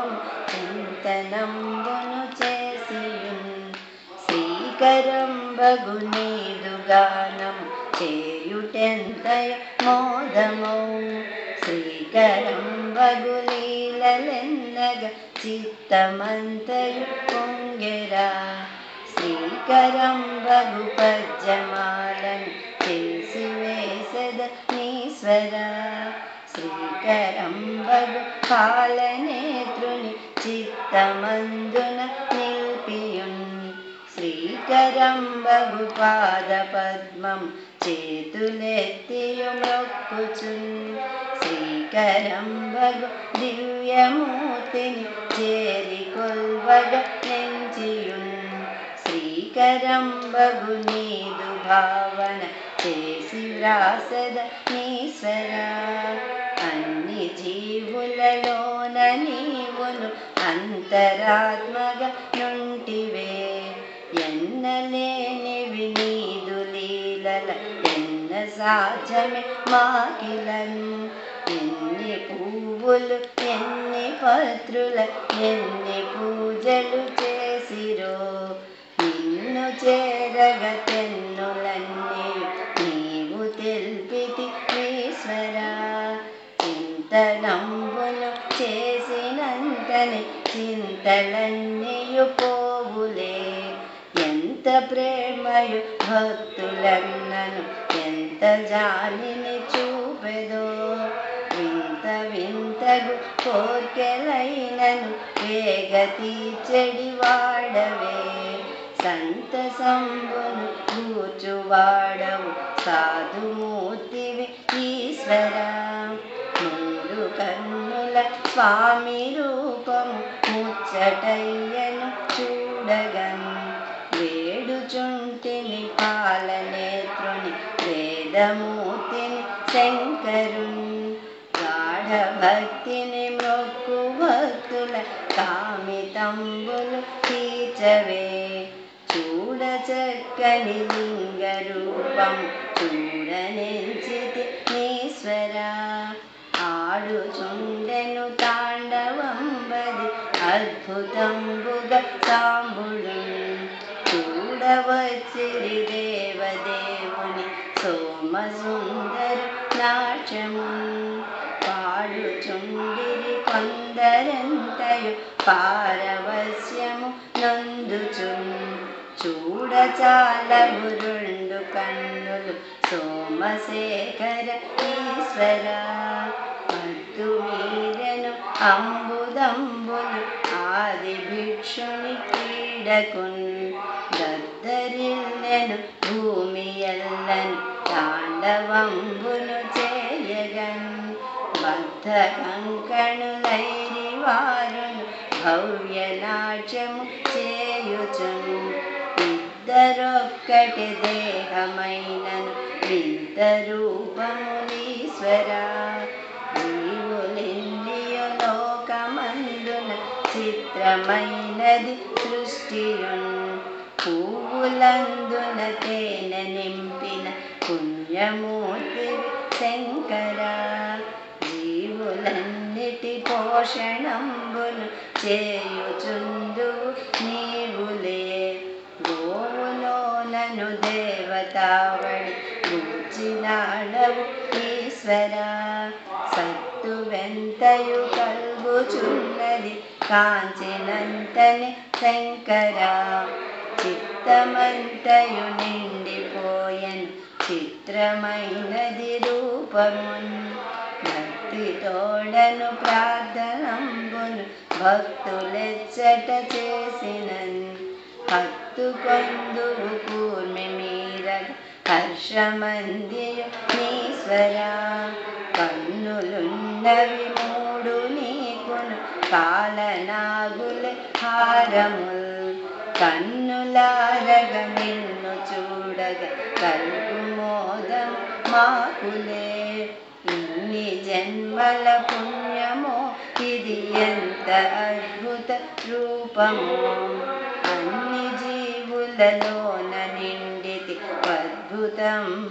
చింతనంబును చేసియున్ శ్రీకరం బగునీదు గానం చేయుటెంతయ మోదమౌ శ్రీకరం బగులీలెన్నగ చిత్తమంతయు పొంగెరా శ్రీకరం బగు పద్యమాలను చేసి వేసద నీశ్వర శ్రీకరం బగు కాలనేత్రుని చిత్తమందున నిల్పియున్ శ్రీకరం బగు పాద పద్మం చేతులెత్తియు మొక్కుచున్ శ్రీకరం బగు దివ్యమూర్తిని చేరి కొల్వగ నెంచియున్ శ్రీకరం బగు నీదు భావన చేసి వ్రాసద నీశ్వర అన్ని జీవులలోన నీవును అంతరాత్మగ నుంటివే ఎన్నలేనివి నీదు లీలల ఎన్న సాధ్యమే మాకిలన్ ఎన్ని పువ్వులు ఎన్ని పత్రుల ఎన్ని పూజలు చేసిరో నిన్ను చేరగ తెన్నులన్నీ నీవు తెల్పితి ఈశ్వరా చింతనంబును చేసినంతని చింతలన్నీయు పోవులే ఎంత ప్రేమయు భక్తులన్నను ఎంత జాలిని చూపెదో వింత వింతగు కోర్కెలైనను వేగ తీర్చెడి వాడవే సంతసంబును కూర్చువాడవు సాధుమూర్తివి ఈశ్వరా మూడు కన్నుల స్వామి రూపము ముచ్చటయ్యను చూడగన్ వేడుచుంటిని పాలనేత్రుని వేదమూర్తిని శంకరుని గాఢ భక్తిని మొక్కు భక్తుల కామితంబులు తీర్చవే చూడ చక్కని లింగ రూపం చూడనెంచితి నీశ్వరా ఆడుచుండెను తాండవంబది అద్భుతంబుగ సాంబుడు చూడవచ్చిరి దేవదేవుని సోమసుందర నాట్యము పాడుచుండిరి కొందరంతయు పారవస్యము నందుచున్ చూడ చాలము రెండు కన్నులు సోమశేఖర ఈశ్వర మద్దు మీరెను అంబుదంబులు ఆది భిక్షుని క్రీడకున్ దద్దరిల్లెను భూమి ఎల్లను తాండవంబును చేయగన్ బద్ధ కంకణులైరి వారును భవ్య నాట్యము చేయుచును ఇద్దరొక్కటి దేహమైనను వింత రూపమునీశ్వర జీవులెన్నియో లోకమందున చిత్రమైనది సృష్టియున్ పువ్వులందున తేనె నింపిన పుణ్యమూర్తి శంకర జీవులన్నిటి పోషణంబును చేయుచుందు నీవులే గోవులోనను దేవతావళి కూర్చినాడవు ఈశ్వర సత్తు వెంతయు కల్గుచున్నది కాంచినంతని శంకర చిత్తమంతయు నిండిపోయన్ చిత్రమైనది రూపమున్ భక్తి తోడను ప్రార్థనంబును భక్తులెచ్చట చేసినన్ హత్తు కొందువు కూర్మి మీరగ హర్షమందియు నీశ్వర కన్నులున్నవి మూడు నీకును కాలనాగుల హారముల్ కన్నులారగ నిన్ను చూడగ కలుగు మోదం మాకులే ఇన్ని జన్మల పుణ్యమో ఇది ఎంత అద్భుత రూపము అన్ని జీవులలోన నిండితి అద్భుతం